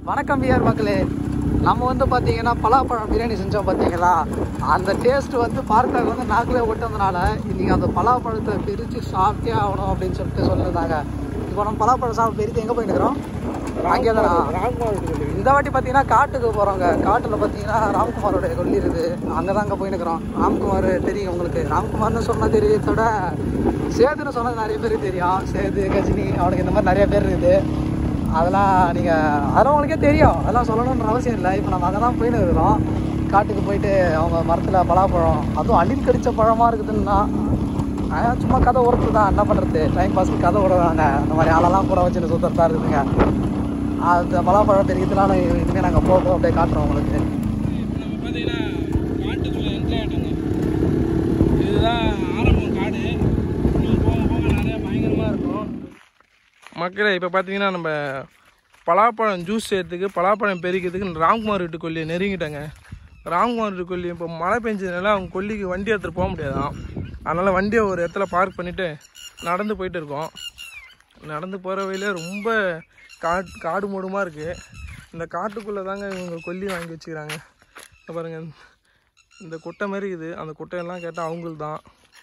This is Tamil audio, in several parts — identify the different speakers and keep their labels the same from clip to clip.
Speaker 1: வணக்கம் விஆர் மக்களே நம்ம வந்து பார்த்தீங்கன்னா பலாப்பழம் பிரியாணி செஞ்சோம் பார்த்தீங்களா அந்த டேஸ்ட் வந்து பார்க்க வந்து நாக்கிலே ஒட்டதுனால இன்னைக்கு அந்த பலாப்பழத்தை பிரித்து சாப்பிட்டே ஆகணும் அப்படின்னு சொல்லிட்டு சொல்லியிருந்தாங்க இப்போ நம்ம பலாப்பழம் சாப்பிட்டு பிரித்து எங்கே போயிட்டுக்கிறோம் அங்கே தானா இந்த வாட்டி பார்த்தீங்கன்னா காட்டுக்கு போகிறோங்க காட்டில் பார்த்தீங்கன்னா ராம்குமாரோட கொல்லி இருக்குது அங்கே தான் அங்கே போயினுக்கிறோம் ராம்குமார் தெரியும் உங்களுக்கு ராம்குமார்னு சொன்னால் தெரியறதோட சேதுன்னு சொன்னது நிறைய பேருக்கு தெரியும் சேது கஜினி அவனுக்கு இந்த மாதிரி நிறைய பேர் இருக்குது அதெல்லாம் நீங்கள் அதெல்லாம் உங்களுக்கே தெரியும் அதெல்லாம் சொல்லணுன்ற அவசியம் இல்லை இப்போ நம்ம அங்கே தான் போயின்னு இருக்கிறோம் காட்டுக்கு போயிட்டு அவங்க மரத்தில் பலாப்பழம் அதுவும் அணில் கடித்த பழமாக இருக்குதுன்னா அஹ் சும்மா கதை உரத்து தான் என்ன பண்ணுறது டைம் பாஸ்க்கு கதை விடுறாங்க அந்த மாதிரி ஆளெல்லாம் கூட வச்சுட்டு சுத்தத்தான் இருக்குதுங்க அந்த பலாப்பழம் பெருக்கிறதுனால இனிமேல் நாங்கள் போக அப்படியே காட்டுறோம் உங்களுக்கு
Speaker 2: இப்போ நம்ம பார்த்தீங்கன்னா காட்டுக்குள்ளே என்ட்ரி ஆகிட்டோங்க இதுதான் ஆரம்பம் காடு இன்னும் போக போக நிறைய பயங்கரமாக இருக்கும் மக்களே இப்போ பார்த்தீங்கன்னா நம்ம பலாப்பழம் ஜூஸ் செய்யறதுக்கு பலாப்பழம் பெரிக்கிறதுக்கு ராம்குமார் வீட்டு கொல்லியை நெருங்கிட்டேங்க ராம்குமார் வீட்டு கொல்லி இப்போ மழை பெஞ்சதுனால அவங்க கொல்லிக்கு வண்டி எடுத்துகிட்டு போக முடியாதான் அதனால் வண்டியை ஒரு இடத்துல பார்க் பண்ணிவிட்டு நடந்து போயிட்டு இருக்கோம் நடந்து போகிற வழியில ரொம்ப காட் காடு மூடுமாக இருக்குது இந்த காட்டுக்குள்ளே தாங்க இவங்க கொல்லி வாங்கி வச்சுக்கிறாங்க இங்க பாருங்க இந்த குட்டை மாதிரி இது அந்த குட்டையெல்லாம் கேட்டால் அவங்களுக்கு தான்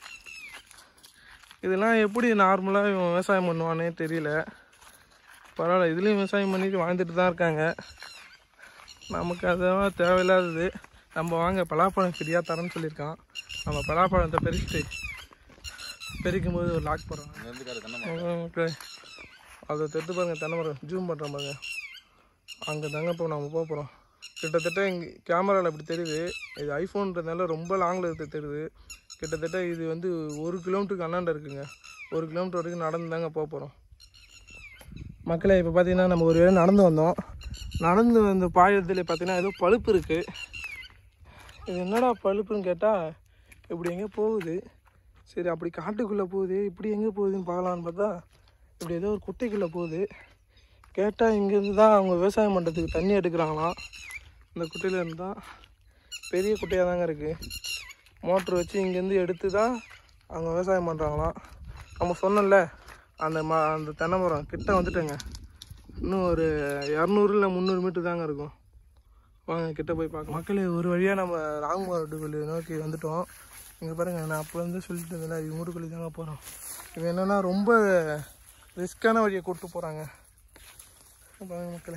Speaker 2: இதெல்லாம் எப்படி நார்மலாக இவன் விவசாயம் பண்ணுவானே தெரியல பரவாயில்ல இதுலேயும் விவசாயம் பண்ணிட்டு வாழ்ந்துட்டு தான் இருக்காங்க நமக்கு அதெல்லாம் தேவையில்லாதது நம்ம வாங்க பலாப்பழம் ஃப்ரீயாக தரேன்னு சொல்லியிருக்கான் நம்ம பலாப்பழத்தை பெருக்கிட்டு பெருக்கும் போது ஒரு லாக் போடுறோம் ஓகே அதை தெட்டு பாருங்க தென்னை மரம் ஜூம் பண்ணுற பாருங்க அங்கே தாங்க இப்போ நம்ம போக போகிறோம் கிட்டத்தட்ட இங்கே கேமராவில் இப்படி தெரியுது இது ஐஃபோன்றதுனால ரொம்ப லாங்கில் இருக்கு தெரியுது கிட்டத்தட்ட இது வந்து ஒரு கிலோமீட்டருக்கு அண்ணாண்ட இருக்குங்க ஒரு கிலோமீட்டர் வரைக்கும் நடந்து தாங்க போக போகிறோம் மக்களே இப்போ பார்த்தீங்கன்னா நம்ம ஒரு வேளை நடந்து வந்தோம் நடந்து வந்த பாயத்தில் பார்த்தீங்கன்னா ஏதோ பழுப்பு இருக்குது இது என்னடா பழுப்புன்னு கேட்டால் இப்படி எங்கே போகுது சரி அப்படி காட்டுக்குள்ளே போகுது இப்படி எங்கே போகுதுன்னு பார்க்கலான்னு பார்த்தா இப்படி ஏதோ ஒரு குட்டைக்குள்ளே போகுது கேட்டால் இங்கேருந்து தான் அவங்க விவசாயம் பண்ணுறதுக்கு தண்ணி எடுக்கிறாங்களாம் இந்த குட்டையில இருந்து தான் பெரிய குட்டையாக தாங்க இருக்குது மோட்ரு வச்சு இங்கேருந்து எடுத்து தான் அவங்க விவசாயம் பண்ணுறாங்களாம் நம்ம சொன்னோம்ல அந்த ம அந்த தென்னை மரம் கிட்ட வந்துட்டேங்க இன்னும் ஒரு இரநூறு இல்லை முந்நூறு மீட்டர் தாங்க இருக்கும் வாங்க கிட்ட போய் பார்க்க மக்களே ஒரு வழியாக நம்ம ராகுமார் வீட்டுக்குள்ளி நோக்கி வந்துட்டோம் இங்கே பாருங்கள் நான் அப்போ வந்து சொல்லிட்டு இருந்தேன் இது வீட்டுக்குள்ளி தாங்க போகிறோம் இது என்னென்னா ரொம்ப ரிஸ்க்கான வழியை கூப்பிட்டு போகிறாங்க பாருங்க மக்களே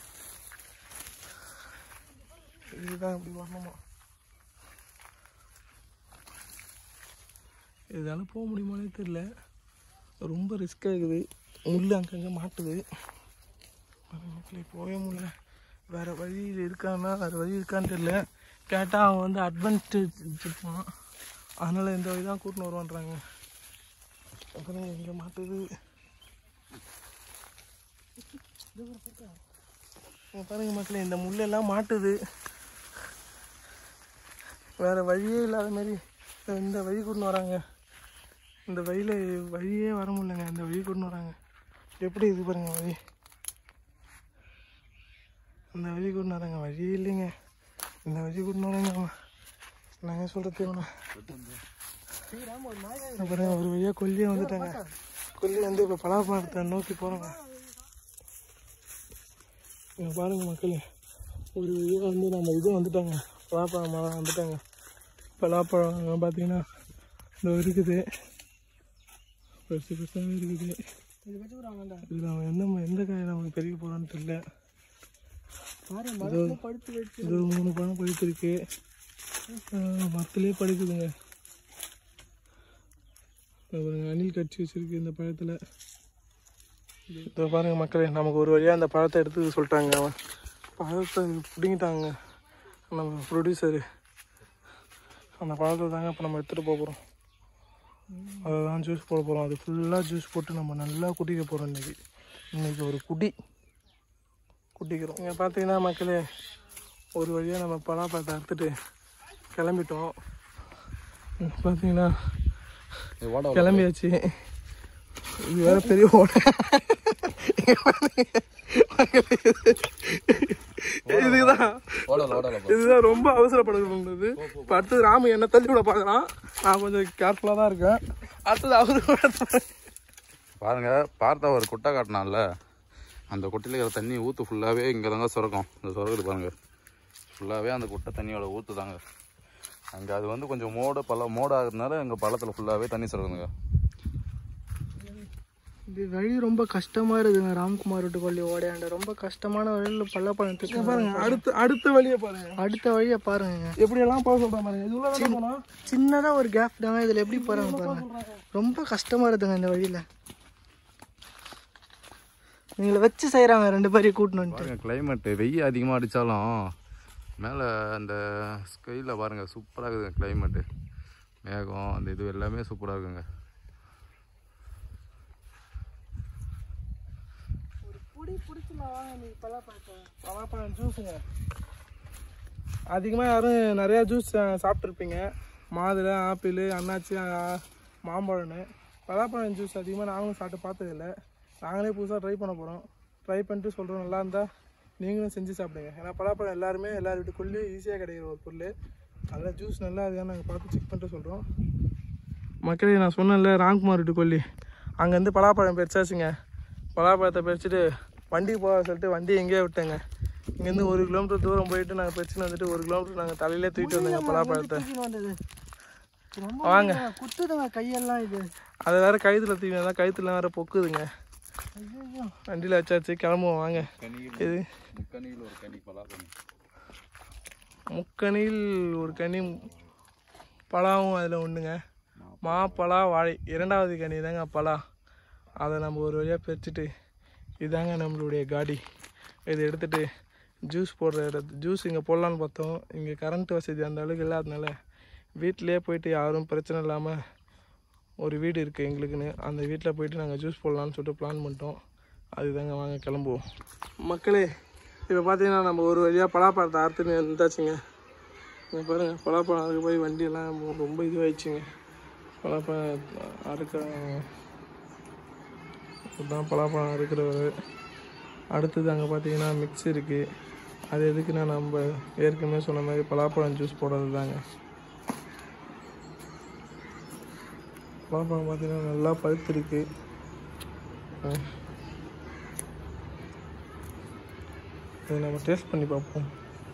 Speaker 2: இதுதான் இப்படி வரணுமா இதனால போக முடியுமானே தெரியல ரொம்ப ரிஸ்க்காக இருக்குது முள் அங்கங்கே மாட்டுது பாருங்க மக்களே போகவே முடியல வேறு வழி இருக்கான்னா வேறு வழி இருக்கான்னு தெரியல கேட்டால் அவன் வந்து அட்வான்டேஜ் வச்சுருப்பான் அதனால் இந்த வழி தான் கூட்டின்னு வருவான்றாங்க அப்புறம் இங்கே மாட்டுது இங்க பாருங்க மக்களே இந்த முள்ளெல்லாம் மாட்டுது வேற வழியே இல்லாத மாதிரி இந்த வழி கொண்டு வராங்க இந்த வழியில் வழியே வர முடியலங்க இந்த வழி கொண்டு வராங்க எப்படி இது பாருங்க வழி இந்த வழி கொண்டு வராங்க வழியே இல்லைங்க இந்த வழி கொண்டு வராங்க நாங்கள் சொல்கிறது இவனை பாருங்க ஒரு வழியாக கொல்லியே வந்துட்டாங்க கொல்லி வந்து இப்போ பலாப்பழத்தை நோக்கி போகிறோங்க இங்க பாருங்க மக்களே ஒரு இது வந்து நம்ம இது வந்துட்டாங்க பலாப்பழம் மரம் வந்துட்டாங்க பலாப்பழம் பார்த்தீங்கன்னா இந்த இருக்குது பெருசு பெருசாகவே இருக்குது இதில் அவன் எந்த ம- எந்த காய் நமக்கு பெரிய போகிறான்னு தெரியல இதோ இது மூணு பழம் பழுத்திருக்கு மரத்துலேயே பழுக்குதுங்க இதோ பாருங்க அணில் கட்சி வச்சிருக்கு இந்த பழத்தில் இதோ பாருங்க மக்களே நமக்கு ஒரு வழியாக அந்த பழத்தை எடுத்து சொல்லிட்டாங்க அவன் பழத்தை பிடிங்கிட்டாங்க நம்ம ப்ரொடியூசரு அந்த பழத்தை தாங்க இப்போ நம்ம எடுத்துகிட்டு போக போகிறோம் அதை தான் ஜூஸ் போட போகிறோம் அது ஃபுல்லாக ஜூஸ் போட்டு நம்ம நல்லா குடிக்க போகிறோம் இன்றைக்கி இன்றைக்கி ஒரு குடி குடிக்கிறோம் இங்கே பார்த்தீங்கன்னா மக்களே ஒரு வழியாக நம்ம பலாப்பழத்தை எடுத்துட்டு கிளம்பிட்டோம் இங்க பார்த்தீங்கன்னா கிளம்பியாச்சு இது வேற பெரிய ஓடை இங்க பாருங்க. இதுதான் இதுதான் ரொம்ப அவசரப்படுறது இப்போ அடுத்தது ராமு என்ன தள்ளி விட பார்க்குறான் நான் கொஞ்சம் கேர்ஃபுல்லாக தான் இருக்கேன் அடுத்தது அவரு
Speaker 3: பாருங்க பார்த்தா ஒரு குட்டை காட்டினான்ல அந்த கொட்டையில் இருக்கிற தண்ணி ஊற்று ஃபுல்லாகவே இங்கே தாங்க சுரக்கும் இந்த சுரக்குது பாருங்க ஃபுல்லாகவே அந்த கொட்டை தண்ணியோட ஊற்று தாங்க அங்கே அது வந்து கொஞ்சம் மோடு பள்ள மோடு ஆகுறதுனால எங்கள் பள்ளத்தில் ஃபுல்லாகவே தண்ணி சுரக்குதுங்க
Speaker 1: இது வழி ரொம்ப கஷ்டமா இருக்குங்க ராம்குமார் விட்டு கொல்லி ஓடையாண்ட ரொம்ப கஷ்டமான வழியில் பள்ளப்பழத்துக்கு
Speaker 2: பாருங்க அடுத்த அடுத்த வழியை பாருங்க
Speaker 1: அடுத்த வழியை பாருங்க
Speaker 2: எப்படியெல்லாம் போக சொல்கிறேன் பாருங்க இது உள்ள போனா
Speaker 1: சின்னதா ஒரு கேப் தாங்க இதுல எப்படி போறாங்க பாருங்க ரொம்ப கஷ்டமா இருக்குங்க இந்த வழியில நீங்களை வச்சு செய்யறாங்க ரெண்டு பேரையும் கூட்டணும்
Speaker 3: பாருங்க கிளைமேட்டு வெயில் அதிகமாக அடித்தாலும் மேலே அந்த ஸ்கையில் பாருங்கள் சூப்பராக இருக்குதுங்க கிளைமேட்டு மேகம் அந்த இது எல்லாமே சூப்பராக இருக்குங்க
Speaker 2: பலாப்பழம் ஜூஸுங்க அதிகமாக யாரும் நிறையா ஜூஸ் சாப்பிட்ருப்பீங்க மாதுளை ஆப்பிள் அன்னாச்சி ஆ, மாம்பழம்னு பலாப்பழம் ஜூஸ் அதிகமாக நாங்களும் சாப்பிட்டு பார்த்ததில்ல நாங்களே புதுசாக ட்ரை பண்ண போகிறோம் ட்ரை பண்ணிட்டு சொல்கிறோம் நல்லா இருந்தால் நீங்களும் செஞ்சு சாப்பிடுங்க ஏன்னா பலாப்பழம் எல்லாருமே எல்லார் வீட்டுக்குள்ளேயும் ஈஸியாக கிடைக்கிற ஒரு பொருள் அதில் ஜூஸ் நல்லா இருக்கான்னு நாங்கள் பார்த்து செக் பண்ணிட்டு சொல்கிறோம் மக்களே நான் சொன்னேன்ல ராம்குமார் வீட்டு கொல்லி அங்கேருந்து பலாப்பழம் பறிச்சாச்சுங்க பலாப்பழத்தை பறிச்சுட்டு வண்டி போக சொல்லிட்டு வண்டி எங்கேயோ விட்டேங்க இங்கேருந்து ஒரு கிலோமீட்டர் தூரம் போயிட்டு நாங்கள் பிரச்சனை வந்துட்டு ஒரு கிலோமீட்டர் நாங்கள் தலையிலே தூக்கிட்டு வந்தோங்க பலாப்பழத்தை
Speaker 1: வந்தது ரொம்ப
Speaker 2: வாங்க
Speaker 1: குத்துதுங்க கையெல்லாம் இது
Speaker 2: அதை வேற கழுத்துல தூக்கி வந்தால் கழுத்துல வேற பொக்குதுங்க
Speaker 1: ஐயோ
Speaker 2: வண்டியில் வச்சாச்சு கிளம்புவோம் வாங்க இது
Speaker 3: முக்கணியில் ஒரு கனி பலாப்பழம்
Speaker 2: முக்கணியில் ஒரு கனி பலாவும் அதில் ஒன்றுங்க மா பலா வாழை இரண்டாவது கனி தாங்க பலா அதை நம்ம ஒரு வழியாக பிரிச்சுட்டு இதாங்க நம்மளுடைய காடி இதை எடுத்துட்டு ஜூஸ் போடுற இடத்து ஜூஸ் இங்கே போடலான்னு பார்த்தோம் இங்கே கரண்ட் வசதி அந்த அளவுக்கு இல்லாதனால வீட்டிலே போயிட்டு யாரும் பிரச்சனை இல்லாமல் ஒரு வீடு இருக்குது எங்களுக்குன்னு அந்த வீட்டில் போயிட்டு நாங்கள் ஜூஸ் போடலான்னு சொல்லிட்டு பிளான் பண்ணிட்டோம் அதுதாங்க வாங்க கிளம்புவோம் மக்களே இப்போ பார்த்தீங்கன்னா நம்ம ஒரு வழியாக பலாப்பழத்தை அறுத்துன்னு இருந்தாச்சுங்க இங்க பாருங்க பலாப்பழம் அதுக்கு போய் வண்டியெல்லாம் ரொம்ப இதுவாகிடுச்சுங்க பலாப்பழம் அறுக்கிறாங்க இதுதான் பலாப்பழம் அறுக்கிறவர் அடுத்தது அங்கே பார்த்தீங்கன்னா மிக்ஸ் இருக்குது அது எதுக்குன்னா நம்ம ஏற்கனவே சொன்ன மாதிரி பலாப்பழம் ஜூஸ் போடுறது தாங்க பலாப்பழம் பார்த்தீங்கன்னா நல்லா பழுத்திருக்கு அஹ். இதை நம்ம டேஸ்ட் பண்ணி பார்ப்போம்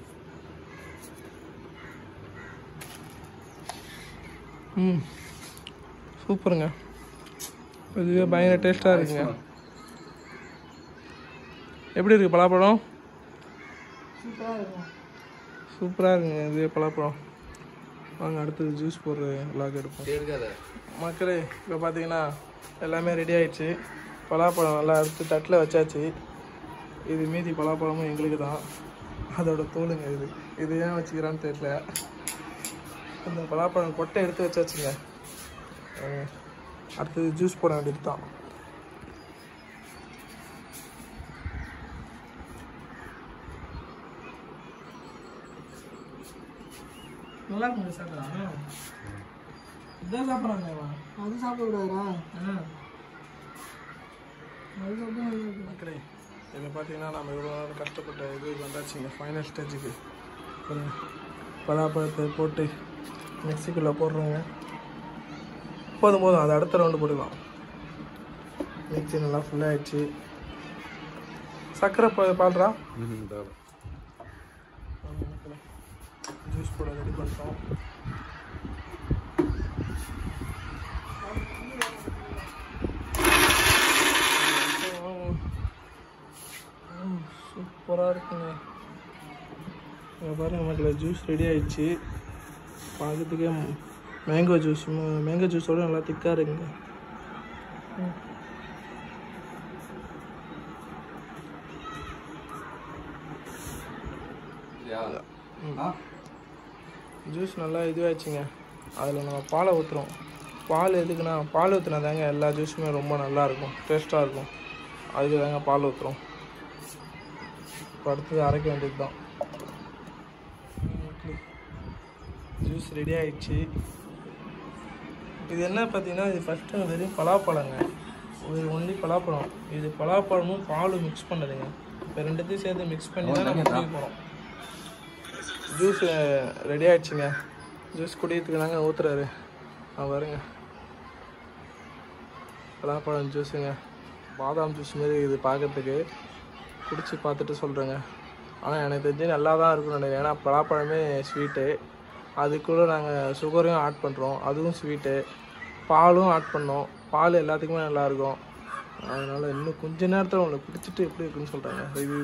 Speaker 2: ம் சூப்பருங்க இதுவே பயங்கர டேஸ்ட்டாக இருக்குங்க எப்படி இருக்குது பலாப்பழம்
Speaker 1: சூப்பராக இருக்கும்
Speaker 2: சூப்பராக இருக்குங்க இதுவே பலாப்பழம் வாங்க அடுத்தது ஜூஸ் போடுற லாக் எடுப்போம்
Speaker 3: இருக்காத
Speaker 2: மக்களே இப்போ பார்த்தீங்கன்னா எல்லாமே ரெடி ஆயிடுச்சு பலாப்பழம் நல்லா அறுத்து தட்டில் வச்சாச்சு இது மீதி பலாப்பழமும் எங்களுக்கு தான் அதோட தோலுங்க இது இது ஏன் வச்சுக்கிறான்னு தெரியல அந்த பலாப்பழம் கொட்டை எடுத்து வச்சாச்சுங்க அஹ் அடுத்தது ஜூஸ் போட வேண்டியது தான் நல்லா இருக்குங்க சாப்பிட்றான் இதான் சாப்பிட்றாங்க
Speaker 1: அது சாப்பிடக்கூடாதா அது சாப்பிட்டா
Speaker 2: மக்களே இதில் பார்த்தீங்கன்னா நம்ம இவ்வளோ நேரம் கஷ்டப்பட்ட இது வந்தாச்சுங்க ஃபைனல் ஸ்டேஜுக்கு ஒரு பலாப்பழத்தை போட்டு மிக்சிக்குள்ளே போடுறோங்க போதும் போதும் அது அடுத்த ரவுண்டு போட்டுக்கலாம் மிக்சி நல்லா ஃபுல்லாகிடுச்சு சர்க்கரை பா- பாடுறா ஜூஸ் போட ரெடி பண்ணிட்டோம் சூப்பராக இருக்குங்க இங்கே பாருங்க மக்களே ஜூஸ் ரெடி ஆயிடுச்சு பார்க்கறதுக்கே மேங்கோ ஜூஸ் மேங்கோ ஜூஸோட நல்லா திக்காக இருக்குங்க ம். ஜூஸ் நல்லா இதுவாகிடுச்சுங்க அதில் நம்ம பாலை ஊற்றுறோம் பால் எதுக்குன்னா பால் ஊற்றினா தாங்க எல்லா ஜூஸுமே ரொம்ப நல்லா இருக்கும் டேஸ்ட்டாக இருக்கும் அதுக்கு தாங்க பால் ஊற்றுறோம் இப்போ அடுத்தது அரைக்க வேண்டியது தான் ஜூஸ் ரெடி ஆயிடுச்சு இது என்ன பார்த்தீங்கன்னா இது ஃபஸ்ட்டு வெறும் பலாப்பழங்க இது ஒன்லி பலாப்பழம் இது பலாப்பழமும் பாலும் மிக்ஸ் பண்ணதுங்க இப்போ ரெண்டுத்தையும் சேர்த்து மிக்ஸ் பண்ணி தான் நம்ம குடிக்க போகிறோம் ஜூஸ் ரெடி ஆயிடுச்சுங்க ஜூஸ் குடிக்கிறதுக்கு தாங்க ஊற்றுறாரு ஆ பாருங்க பலாப்பழம் ஜூஸுங்க பாதாம் ஜூஸ் மாதிரி இது பார்க்கறதுக்கு குடிச்சு பார்த்துட்டு சொல்கிறேங்க ஆனால் எனக்கு தெரிஞ்சு நல்லா தான் இருக்கும்னு நினைக்கிறேன் ஏன்னா பலாப்பழமே ஸ்வீட்டு அது கூட நாங்கள் சுகரையும் ஆட் பண்ணுறோம் அதுவும் ஸ்வீட்டு பாலும் ஆட் பண்ணோம் பால் எல்லாத்துக்குமே நல்லாயிருக்கும் அதனால் இன்னும் கொஞ்ச நேரத்தில் உங்களை குடிச்சிட்டு எப்படி இருக்குன்னு சொல்கிறாங்க ரிவ்யூ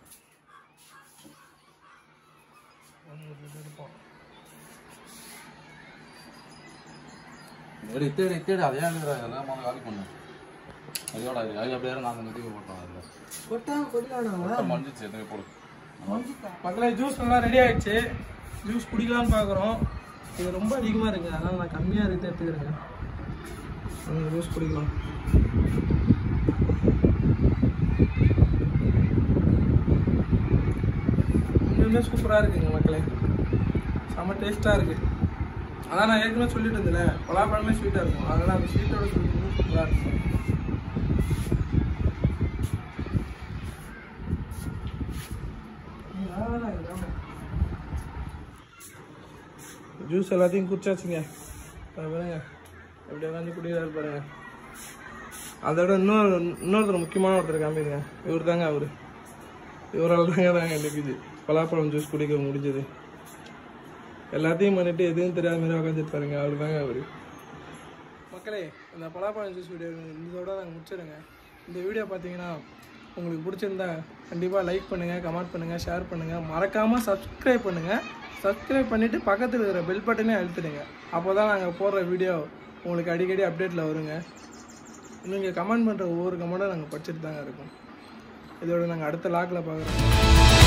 Speaker 3: தேடி தேடி தேடி அதே எல்லாம் முதல்ல காலி பண்ணு அதோட அது அது அப்படியே நாங்கள் நிறுத்தி போட்டோம் அதில்
Speaker 1: கொட்டாங்க கொட்டாங்க
Speaker 3: மஞ்சிச்சு எதுவுமே போடு
Speaker 2: மக்களே ஜூஸ் நல்லா ரெடி ஆயிடுச்சு ஜூஸ் குடிக்கலாம்னு பார்க்குறோம் இது ரொம்ப அதிகமாக இருக்குது அதனால் நான் கம்மியாக இருக்கு எடுத்துக்கிறேங்க ஜூஸ் குடிக்கலாம் இன்னுமே சூப்பராக இருக்குங்க மக்களே செம்ம டேஸ்ட்டாக இருக்குது அதான் நான் ஏற்கனவே சொல்லிட்டு இருந்தேன் பலாப்பழமே ஸ்வீட்டாக இருக்கும் அதனால் அந்த ஸ்வீட்டோட சொல்லிட்டு சூப்பராக இருக்கும் ஜூஸ் எல்லாத்தையும் குடிச்சாச்சுங்க அது பாருங்க எப்படி உட்காந்து குடிக்கிறாரு பாருங்க அதோட இன்னொரு இன்னொருத்தர் முக்கியமான ஒருத்தர் காமிடுங்க இவர் தாங்க அவர் இவரால் தாங்க தாங்க எனக்கு இது பலாப்பழம் ஜூஸ் குடிக்க முடிஞ்சது எல்லாத்தையும் பண்ணிட்டு எதுவும் தெரியாத மாதிரி உட்காந்துட்டு பாருங்க அவர் தாங்க அவர் மக்களே இந்த பலாப்பழம் ஜூஸ் வீடியோ இதோட நாங்கள் முடிச்சிடுங்க இந்த வீடியோ பார்த்தீங்கன்னா உங்களுக்கு பிடிச்சிருந்தா கண்டிப்பாக லைக் பண்ணுங்கள் கமெண்ட் பண்ணுங்கள் ஷேர் பண்ணுங்கள் மறக்காமல் சப்ஸ்கிரைப் பண்ணுங்கள் சப்ஸ்கிரைப் பண்ணிவிட்டு பக்கத்தில் இருக்கிற பெல் பட்டனே அழுத்திடுங்க அப்போ தான் நாங்கள் போடுற வீடியோ உங்களுக்கு அடிக்கடி அப்டேட்டில் வருங்க நீங்கள் கமெண்ட் பண்ணுற ஒவ்வொரு கமெண்ட்டும் நாங்கள் படிச்சுட்டு தாங்க இருக்கோம் இதோட நாங்கள் அடுத்த லாக்கில் பார்க்குறோம்